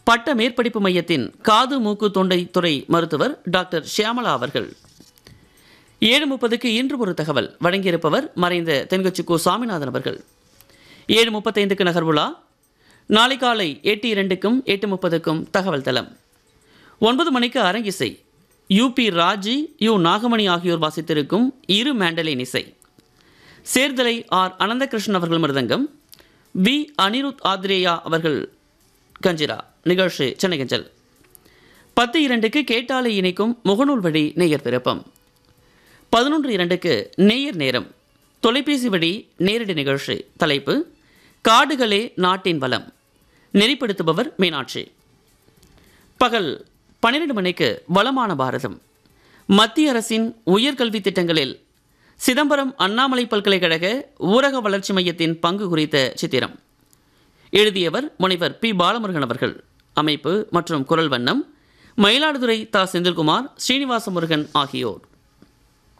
பட்ட மேற்படிப்பு மையத்தின் காது மூக்கு தொண்டை துறை மருத்துவர் டாக்டர் ஷியாமலா அவர்கள் ஏழு முப்பதுக்கு இன்று ஒரு தகவல் வழங்கியிருப்பவர் மறைந்த தென்கட்சி கோ சாமிநாதன் அவர்கள் ஏழு முப்பத்தைந்துக்கு நகர்வுலா நாளை காலை எட்டு இரண்டுக்கும் எட்டு முப்பதுக்கும் தகவல் தளம் ஒன்பது மணிக்கு அரங்கிசை யூபி ராஜி யு நாகமணி ஆகியோர் வாசித்திருக்கும் இரு மேண்டலின் இசை சேர்தலை ஆர் அனந்தகிருஷ்ணன் அவர்கள் மிருதங்கம் வி அனிருத் ஆத்ரேயா அவர்கள் கஞ்சிரா நிகழ்ச்சி சென்னை கஞ்சல் பத்து இரண்டுக்கு கேட்டாலை இணைக்கும் முகநூல் வழி நேயர் விருப்பம் பதினொன்று இரண்டுக்கு நேயர் நேரம் தொலைபேசி வழி நேரடி நிகழ்ச்சி தலைப்பு காடுகளே நாட்டின் வளம் நெறிப்படுத்துபவர் மீனாட்சி பகல் பன்னிரண்டு மணிக்கு வளமான பாரதம் மத்திய அரசின் உயர்கல்வி திட்டங்களில் சிதம்பரம் அண்ணாமலை பல்கலைக்கழக ஊரக வளர்ச்சி மையத்தின் பங்கு குறித்த சித்திரம் எழுதியவர் முனைவர் பி பாலமுருகன் அவர்கள் அமைப்பு மற்றும் குரல் வண்ணம் மயிலாடுதுறை தா செந்தில்குமார் ஸ்ரீனிவாச முருகன் ஆகியோர்